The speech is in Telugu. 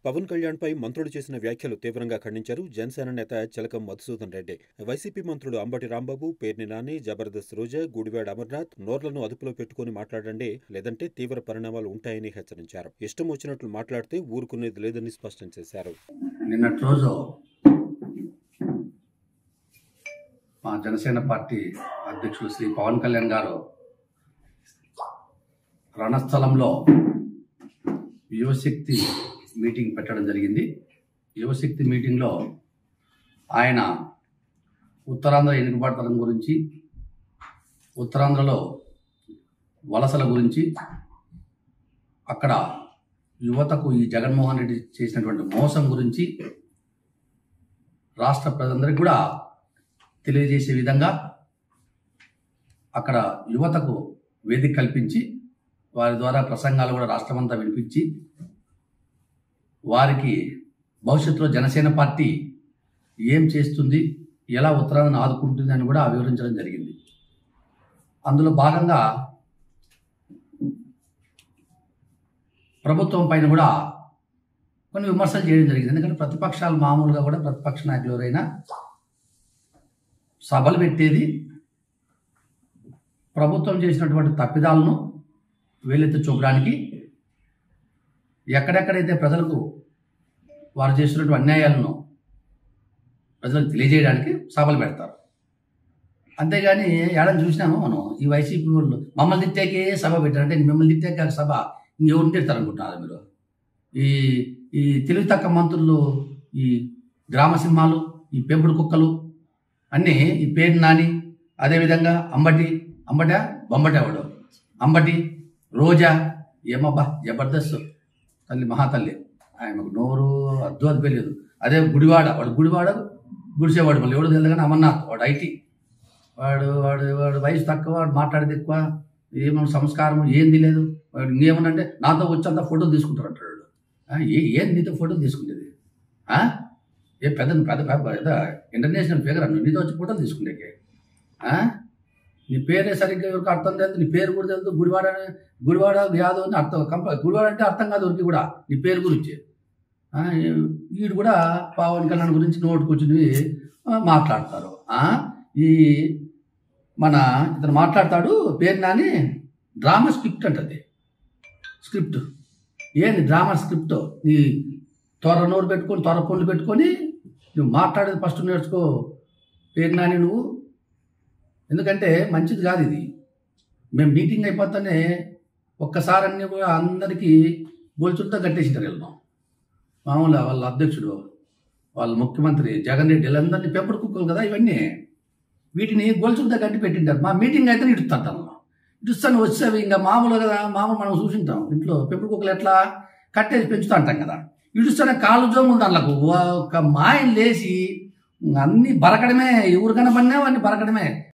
పవన్ కళ్యాణ్ పై మంత్రుడు చేసిన వ్యాఖ్యలు తీవ్రంగా ఖండించారు జనసేన నేత చిలకం మధుసూదన్ రెడ్డి వైసీపీ మంత్రులు అంబటి రాంబాబు పేర్ని నాని జబర్దస్త్ రోజా గుడివాడ అమర్నాథ్ నోర్లను అదుపులో పెట్టుకుని మాట్లాడండి లేదంటే తీవ్ర పరిణామాలు ఉంటాయని హెచ్చరించారు ఇష్టం వచ్చినట్లు మాట్లాడితే ఊరుకునేది లేదని స్పష్టం చేశారు నిన్నటి రోజు మా జనసేన పార్టీ అధ్యక్షులు శ్రీ పవన్ కళ్యాణ్ గారు రణస్థలంలో యువశక్తి మీటింగ్ పెట్టడం జరిగింది యువశక్తి మీటింగ్లో ఆయన ఉత్తరాంధ్ర ఎన్నికబడతనం గురించి ఉత్తరాంధ్రలో వలసల గురించి అక్కడ యువతకు ఈ జగన్మోహన్ రెడ్డి చేసినటువంటి మోసం గురించి రాష్ట్ర ప్రజలందరికీ కూడా తెలియజేసే విధంగా అక్కడ యువతకు వేదిక కల్పించి వారి ద్వారా ప్రసంగాలు కూడా రాష్ట్రమంతా వినిపించి వారికి భవిష్యత్తులో జనసేన పార్టీ ఏం చేస్తుంది ఎలా ఉత్తరాలను ఆదుకుంటుంది అని కూడా వివరించడం జరిగింది అందులో భాగంగా ప్రభుత్వం పైన కూడా కొన్ని విమర్శలు చేయడం జరిగింది ఎందుకంటే ప్రతిపక్షాలు మామూలుగా కూడా ప్రతిపక్ష నాయకులు ఎవరైనా సభలు పెట్టేది ప్రభుత్వం చేసినటువంటి తప్పిదాలను వేలెత్తి చూపడానికి ఎక్కడెక్కడైతే ప్రజలకు వారు చేస్తున్నటువంటి అన్యాయాలను ప్రజలకు తెలియజేయడానికి సభలు పెడతారు అంతేగాని ఏడాది చూసినాము మనం ఈ వైసీపీ వాళ్ళు మమ్మల్ని తిట్టాకే సభ పెట్టారు అంటే మిమ్మల్ని తిట్టాక సభ ఇంకెవరిని తిడతారు అనుకుంటున్నారు మీరు ఈ ఈ తెలివి తక్కువ మంత్రులు ఈ గ్రామ సింహాలు ఈ పెంపుడు కుక్కలు అన్నీ ఈ పేరు నాని అదేవిధంగా అంబటి అంబట బొంబట వాడు అంబటి రోజా ఏమబ్బా జబర్దస్త్ తల్లి మహాతల్లి ఆయనకు నోరు అద్దు అది తెలియదు అదే గుడివాడ వాడు గుడివాడ గుడిసేవాడు మళ్ళీ ఎవడు తెలియదు కానీ అమర్నాథ్ వాడు ఐటీ వాడు వాడు వాడు వయసు తక్కువ వాడు మాట్లాడేది ఎక్కువ ఏమన్నా సంస్కారం ఏంది లేదు వాడు ఇంకేమనంటే నాతో వచ్చి ఫోటో తీసుకుంటారు అంటాడు వాడు. ఆ, ఏ ఏం నీతో ఫోటో తీసుకునేది ఆ? ఏ పెద్ద పెద్ద పెద్ద పెద్ద ఇంటర్నేషనల్ ఫిగర్ అన్న నీతో వచ్చి ఫోటో తీసుకునేకి ఆ? నీ పేరే సరిగ్గా ఎవరికి అర్థం లేదు నీ పేరు కూడా తెలుసు గుడివాడ అని- గుడివాడ యాదవ్ అని అర్థం కంప గుడివాడ అంటే అర్థం కాదు ఎవరికి కూడా నీ పేరు గురించి ఆ, వీడు కూడా పవన్ కళ్యాణ్ గురించి నోటు కూర్చుని ఆ, మాట్లాడతారు ఆ? ఈ మన ఇతను మాట్లాడతాడు పేరు నాని డ్రామా స్క్రిప్ట్ అంటది స్క్రిప్ట్ ఏంది డ్రామా స్క్రిప్ట్ నీ త్వర నోరు పెట్టుకొని త్వర పనులు పెట్టుకొని నువ్వు మాట్లాడేది ఫస్ట్ నేర్చుకో పేరు నాని నువ్వు ఎందుకంటే మంచిది కాదు ఇది మేము మీటింగ్ అయిపోతానే ఒక్కసారి అన్ని కూడా అందరికీ గొలుచులతో కట్టేసింటారు వెళ్దాం మామూలుగా వాళ్ళ అధ్యక్షుడు వాళ్ళ ముఖ్యమంత్రి జగన్ రెడ్డి వీళ్ళందరినీ పెంపుడు కుక్కలు కదా ఇవన్నీ వీటిని గొలుచులతో కట్టి పెట్టింటారు మా మీటింగ్ అయితే ఇడుతుంటాను ఇడుస్తాను వచ్చేవి ఇంకా మామూలు కదా మామూలు మనం చూసింటాం ఇంట్లో పెంపుడు కుక్కలు ఎట్లా కట్టేసి పెంచుతూ అంటాం కదా ఇడుస్తానే కాళ్ళు జోములు దాంట్లకు ఒక మాయం లేచి అన్ని బరకడమే ఎవరు కనపడినా వాడిని బరకడమే